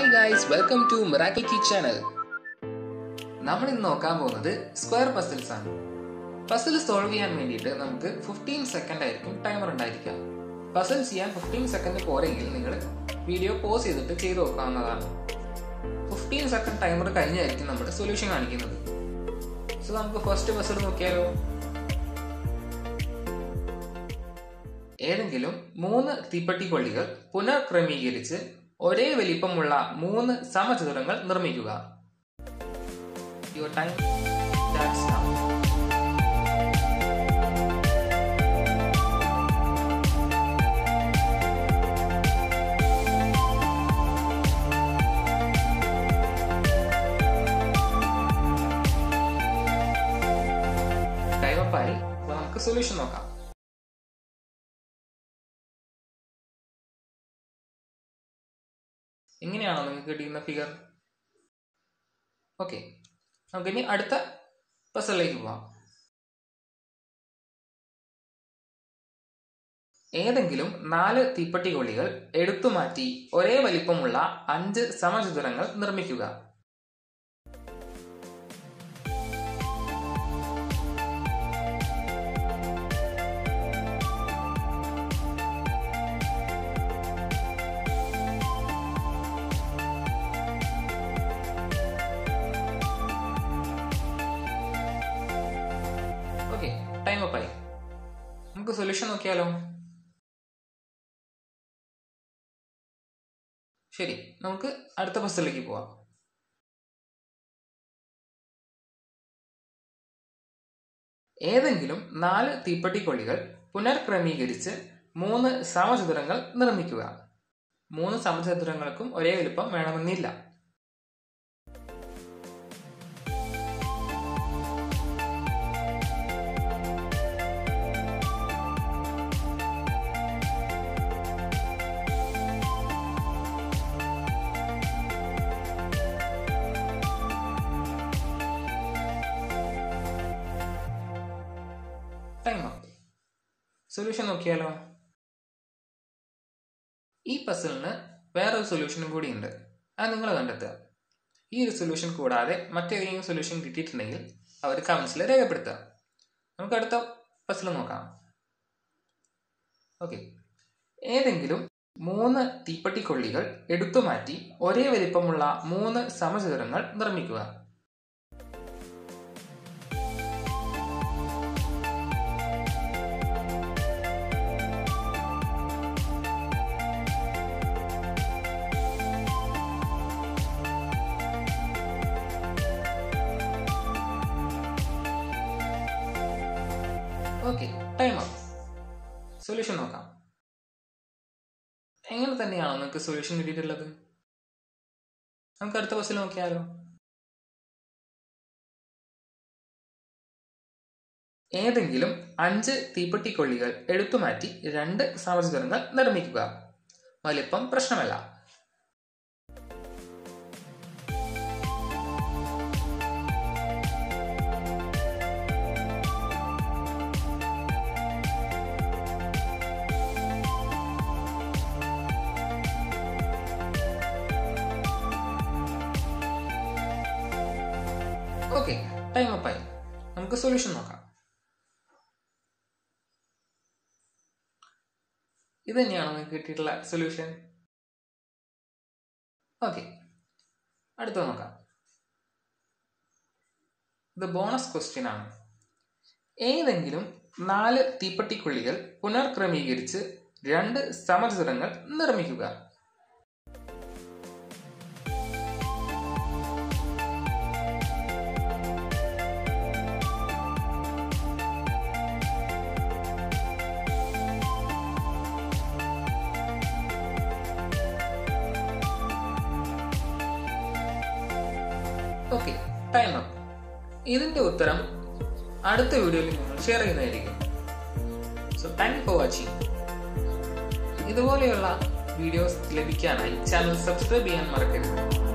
hi guys welcome to miracle key channel നമ്മൾ ഇന്ന് നോക്കാൻ പോകുന്നത് സ്ക്വയർ പസിൽസ് ആണ് പസിൽ സോൾവ് ചെയ്യാൻ വേണ്ടിയിട്ട് നമുക്ക് ഫിഫ്റ്റീൻ സെക്കൻഡ് ആയിരിക്കും ടൈമർ ഉണ്ടായിരിക്കുക പസിൽ ചെയ്യാൻ ഫിഫ്റ്റീൻ സെക്കൻഡ് പോരെങ്കിൽ നിങ്ങൾ വീഡിയോ പോസ് ചെയ്തിട്ട് ചെയ്ത് നോക്കാവുന്നതാണ് ഫിഫ്റ്റീൻ സെക്കൻഡ് ടൈമർ കഴിഞ്ഞായിരിക്കും നമ്മുടെ സൊല്യൂഷൻ കാണിക്കുന്നത് സോ നമുക്ക് ഫസ്റ്റ് പസിൽ നോക്കിയാലോ ഏതെങ്കിലും മൂന്ന് തീപ്പെട്ടി കൊള്ളികൾ പുനർക്രമീകരിച്ച് ഒരേ വലിപ്പമുള്ള മൂന്ന് സമചതുരങ്ങൾ നിർമ്മിക്കുക your time starts now time അപ്പായി അപ്പൊ നമുക്ക് സൊല്യൂഷൻ നോക്കാം എങ്ങനെയാണോ നിങ്ങൾക്ക് കിട്ടിയിരുന്ന ഫിഗർ ഓക്കെ നമുക്കിനി അടുത്ത പസലിലേക്ക് പോവാം ഏതെങ്കിലും നാല് തീപ്പെട്ടി കൊള്ളികൾ എടുത്തുമാറ്റി ഒരേ വലിപ്പമുള്ള അഞ്ച് സമചതുരങ്ങൾ നിർമ്മിക്കുക ഓക്കെ ടൈം അപ്പായി നമുക്ക് സൊല്യൂഷൻ നോക്കിയാലോ ശരി നമുക്ക് അടുത്ത ബസ്സിലേക്ക് പോവാം ഏതെങ്കിലും നാല് തീപ്പെട്ടിക്കൊള്ളികൾ പുനർക്രമീകരിച്ച് മൂന്ന് സമചതുരങ്ങൾ നിർമ്മിക്കുക മൂന്ന് സമചതുരങ്ങൾക്കും ഒരേ വലുപ്പം വേണമെന്നില്ല ടൈം അപ്പ് സൊല്യൂഷൻ നോക്കിയാലോ ഈ പസിലിന് വേറൊരു സൊല്യൂഷനും കൂടി ഉണ്ട് അത് നിങ്ങൾ കണ്ടെത്തുക ഈ ഒരു സൊല്യൂഷൻ കൂടാതെ മറ്റേതെങ്കിലും സൊല്യൂഷൻ കിട്ടിയിട്ടുണ്ടെങ്കിൽ അവർ കമൻസിൽ രേഖപ്പെടുത്തുക നമുക്ക് അടുത്ത പസിൽ നോക്കാം ഓക്കെ ഏതെങ്കിലും മൂന്ന് തീപ്പെട്ടിക്കൊള്ളികൾ എടുത്തുമാറ്റി ഒരേ വലിപ്പമുള്ള മൂന്ന് സമചതുരങ്ങൾ നിർമ്മിക്കുക ഓക്കെ ടൈം അപ്പ് സൊല്യൂഷൻ നോക്കാം എങ്ങനെ തന്നെയാണോ നിങ്ങൾക്ക് സൊല്യൂഷൻ കിട്ടിയിട്ടുള്ളത് നമുക്ക് അടുത്ത ബസ്സിൽ നോക്കിയാലോ ഏതെങ്കിലും അഞ്ച് തീപ്പെട്ടിക്കൊള്ളികൾ എടുത്തുമാറ്റി രണ്ട് സമചതുരങ്ങൾ നിർമ്മിക്കുക വലിപ്പം പ്രശ്നമല്ല ഓക്കെ ടൈം അപ്പായി നമുക്ക് സൊല്യൂഷൻ നോക്കാം ഇത് തന്നെയാണോ നിങ്ങൾക്ക് കിട്ടിയിട്ടുള്ള സൊല്യൂഷൻ ഓക്കെ അടുത്ത നോക്കാം ഇത് ബോണസ് ക്വസ്റ്റ്യൻ ആണ് ഏതെങ്കിലും നാല് തീപ്പെട്ടിക്കുള്ളികൾ പുനർക്രമീകരിച്ച് രണ്ട് സമചതുരങ്ങൾ നിർമ്മിക്കുക ഓക്കെ ടൈം അപ്പ് ഇതിന്റെ ഉത്തരം അടുത്ത വീഡിയോയിൽ നിങ്ങൾ ഷെയർ ചെയ്യുന്നതായിരിക്കും സോ താങ്ക് ഫോർ വാച്ചിങ് ഇതുപോലെയുള്ള വീഡിയോസ് ലഭിക്കാനായി ചാനൽ സബ്സ്ക്രൈബ് ചെയ്യാൻ മറക്കരുത്